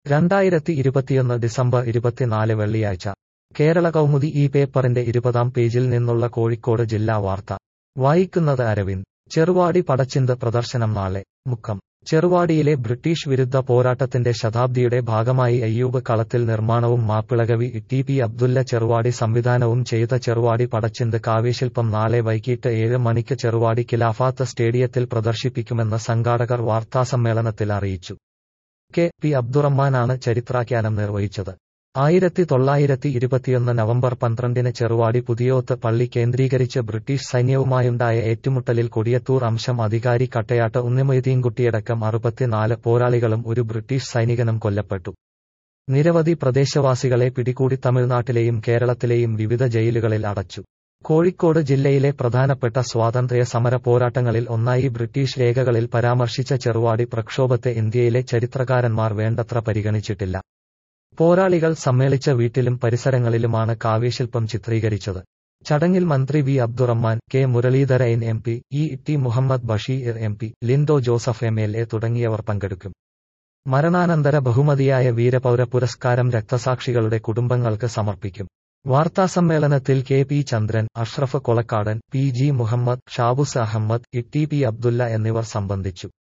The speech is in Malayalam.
രണ്ടായിരത്തി ഇരുപത്തിയൊന്ന് ഡിസംബർ ഇരുപത്തിനാല് വെള്ളിയാഴ്ച കേരള കൗമുദി ഈ പേപ്പറിന്റെ ഇരുപതാം പേജിൽ നിന്നുള്ള കോഴിക്കോട് ജില്ലാ വാർത്ത വായിക്കുന്നത് അരവിന്ദ് ചെറുവാടി പടച്ചിന്ത് പ്രദർശനം നാളെ മുക്കം ചെറുവാടിയിലെ ബ്രിട്ടീഷ് വിരുദ്ധ പോരാട്ടത്തിന്റെ ശതാബ്ദിയുടെ ഭാഗമായി അയ്യൂബ് കളത്തിൽ നിർമ്മാണവും മാപ്പിളകവി ടി പി അബ്ദുല്ല ചെറുവാടി സംവിധാനവും ചെയ്ത ചെറുവാടി പടച്ചിന്ത് കാവ്യശില്പം നാളെ വൈകിട്ട് ഏഴ് മണിക്ക് ചെറുവാടി ഖിലാഫാത്ത് സ്റ്റേഡിയത്തിൽ പ്രദർശിപ്പിക്കുമെന്ന് സംഘാടകർ വാർത്താസമ്മേളനത്തിൽ അറിയിച്ചു കെ പി അബ്ദുറഹ്മാനാണ് ചരിത്രാഖ്യാനം നിർവഹിച്ചത് ആയിരത്തി തൊള്ളായിരത്തി ഇരുപത്തിയൊന്ന് നവംബർ പന്ത്രണ്ടിന് ചെറുവാടി പുതിയോത്ത് പള്ളി കേന്ദ്രീകരിച്ച് ബ്രിട്ടീഷ് സൈന്യവുമായുണ്ടായ ഏറ്റുമുട്ടലിൽ കൊടിയത്തൂർ അംശം അധികാരി കട്ടയാട്ട് ഉണ്ണിമൊയ്തീൻകുട്ടിയടക്കം അറുപത്തിനാല് പോരാളികളും ഒരു ബ്രിട്ടീഷ് സൈനികനും കൊല്ലപ്പെട്ടു നിരവധി പ്രദേശവാസികളെ പിടികൂടി തമിഴ്നാട്ടിലെയും കേരളത്തിലെയും വിവിധ ജയിലുകളിൽ അടച്ചു കോഴിക്കോട് ജില്ലയിലെ പ്രധാനപ്പെട്ട സ്വാതന്ത്ര്യ സമര പോരാട്ടങ്ങളിൽ ഒന്നായി ബ്രിട്ടീഷ് രേഖകളിൽ പരാമർശിച്ച ചെറുവാടി പ്രക്ഷോഭത്തെ ഇന്ത്യയിലെ ചരിത്രകാരന്മാർ വേണ്ടത്ര പരിഗണിച്ചിട്ടില്ല പോരാളികൾ സമ്മേളിച്ച വീട്ടിലും പരിസരങ്ങളിലുമാണ് കാവ്യശില്പം ചിത്രീകരിച്ചത് ചടങ്ങിൽ മന്ത്രി V Abdurahman K Muraleedharan M P E T Muhammed Basheer M P Lindo Joseph M L A തുടങ്ങിയവർ പങ്കെടുക്കും മരണാനന്തര ബഹുമതിയായ വീരപൗര പുരസ്കാരം രക്തസാക്ഷികളുടെ കുടുംബങ്ങൾക്ക് സമർപ്പിക്കും വാർത്താസമ്മേളനത്തിൽ K P Chandran Ashraf Kolakkadan P G Muhammed Shabus Ahammed E T P Abdulla എന്നിവർ സംബന്ധിച്ചു